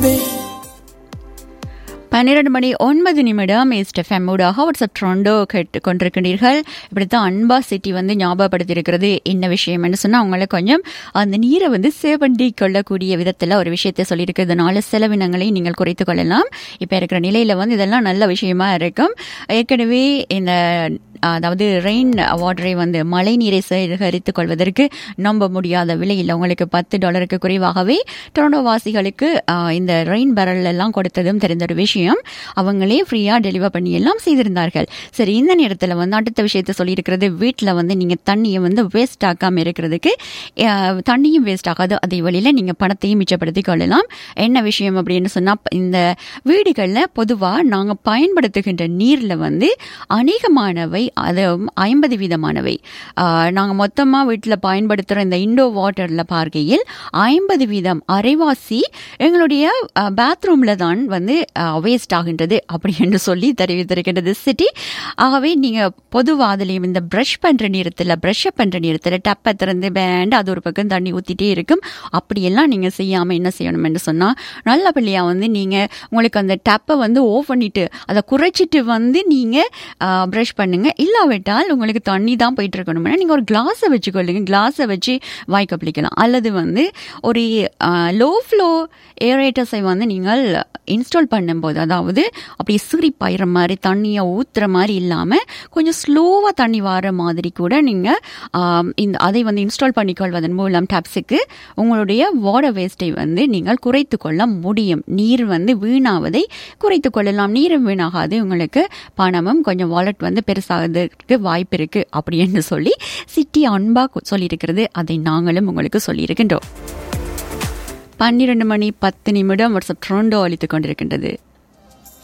பன்னிரண்டு மணி ஒன்பது நிமிடம் ஈஸ்ட் எஃப்எம் ஊடாக வாட்ஸ்அப் ட்ரோண்டோ கேட்டு கொண்டிருக்கிறீர்கள் இப்படித்தான் அன்பா சிட்டி வந்து ஞாபகப்படுத்தியிருக்கிறது என்ன விஷயம்னு சொன்னால் அவங்கள கொஞ்சம் அந்த நீரை வந்து சேவண்டி கொள்ளக்கூடிய விதத்தில் ஒரு விஷயத்தை சொல்லியிருக்கிறதுனால செலவினங்களை நீங்கள் குறைத்து கொள்ளலாம் இப்போ இருக்கிற நிலையில் வந்து இதெல்லாம் நல்ல விஷயமா இருக்கும் ஏற்கனவே இந்த அதாவது ரெயின் வாட்டரை வந்து மழை நீரை சேகரித்துக் கொள்வதற்கு நம்ப முடியாத விலையில் உங்களுக்கு பத்து டாலருக்கு குறைவாகவே டொரண்டோ வாசிகளுக்கு இந்த ரெயின் பேரல் எல்லாம் கொடுத்ததும் தெரிந்த ஒரு விஷயம் அவங்களே ஃப்ரீயாக டெலிவர் பண்ணி எல்லாம் செய்திருந்தார்கள் சரி இந்த நேரத்தில் வந்து அடுத்த விஷயத்த சொல்லியிருக்கிறது வீட்டில் வந்து நீங்கள் தண்ணியை வந்து வேஸ்ட் ஆக்காமல் இருக்கிறதுக்கு தண்ணியும் வேஸ்ட் ஆகாது அதே வழியில் நீங்கள் பணத்தையும் மிச்சப்படுத்திக் கொள்ளலாம் என்ன விஷயம் அப்படின்னு சொன்னால் இந்த வீடுகளில் பொதுவாக நாங்கள் பயன்படுத்துகின்ற நீரில் வந்து அநேகமானவை அது ஐம்பது வீதமானவை நாங்கள் மொத்தமாக வீட்டில் பயன்படுத்துகிற இந்த இண்டோ வாட்டரில் பார்க்கையில் ஐம்பது வீதம் அரைவாசி எங்களுடைய பாத்ரூமில் தான் வந்து வேஸ்ட் ஆகின்றது அப்படி என்று சொல்லி தெரிவித்திருக்கின்றது சிட்டி ஆகவே நீங்கள் பொதுவாக அதுலேயும் இந்த ப்ரஷ் பண்ணுற நேரத்தில் ப்ரஷ்ஷை பண்ணுற நேரத்தில் டப்பை திறந்து பேண்ட் அது ஒரு பக்கம் தண்ணி ஊற்றிட்டே இருக்கும் அப்படியெல்லாம் நீங்கள் செய்யாமல் என்ன செய்யணும் என்று சொன்னால் நல்லபடியாக வந்து நீங்கள் உங்களுக்கு அந்த டப்பை வந்து ஓஃப் பண்ணிவிட்டு அதை குறைச்சிட்டு வந்து நீங்கள் ப்ரஷ் பண்ணுங்கள் இல்லாவிட்டால் உங்களுக்கு தண்ணி தான் போயிட்டு இருக்கணும்னா நீங்கள் ஒரு கிளாஸை வச்சுக்கொள்ளுங்க கிளாஸை வச்சு வாய்க்கு பிடிக்கலாம் அல்லது வந்து ஒரு லோ ஃப்ளோ ஏரேட்டர்ஸை வந்து நீங்கள் இன்ஸ்டால் பண்ணும்போது அதாவது அப்படி சிரி பாயிற மாதிரி தண்ணியை ஊற்றுற மாதிரி இல்லாமல் கொஞ்சம் ஸ்லோவாக தண்ணி வர மாதிரி கூட நீங்கள் இந்த அதை வந்து இன்ஸ்டால் பண்ணிக்கொள்வதன் மூலம் டேப்ஸுக்கு உங்களுடைய வாட்டர் வேஸ்ட்டை வந்து நீங்கள் குறைத்து கொள்ள முடியும் நீர் வந்து வீணாவதை குறைத்து கொள்ளலாம் நீரும் வீணாகாது உங்களுக்கு பணமும் கொஞ்சம் வாலெட் வந்து பெருசாகிறதுக்கு வாய்ப்பு இருக்குது அப்படின்னு சொல்லி சிட்டி அன்பாக சொல்லியிருக்கிறது அதை நாங்களும் உங்களுக்கு சொல்லியிருக்கின்றோம் பன்னிரண்டு மணி பத்து நிமிடம் வாட்ஸ்அப் ட்ரோண்டோ அளித்துக் கொண்டிருக்கின்றது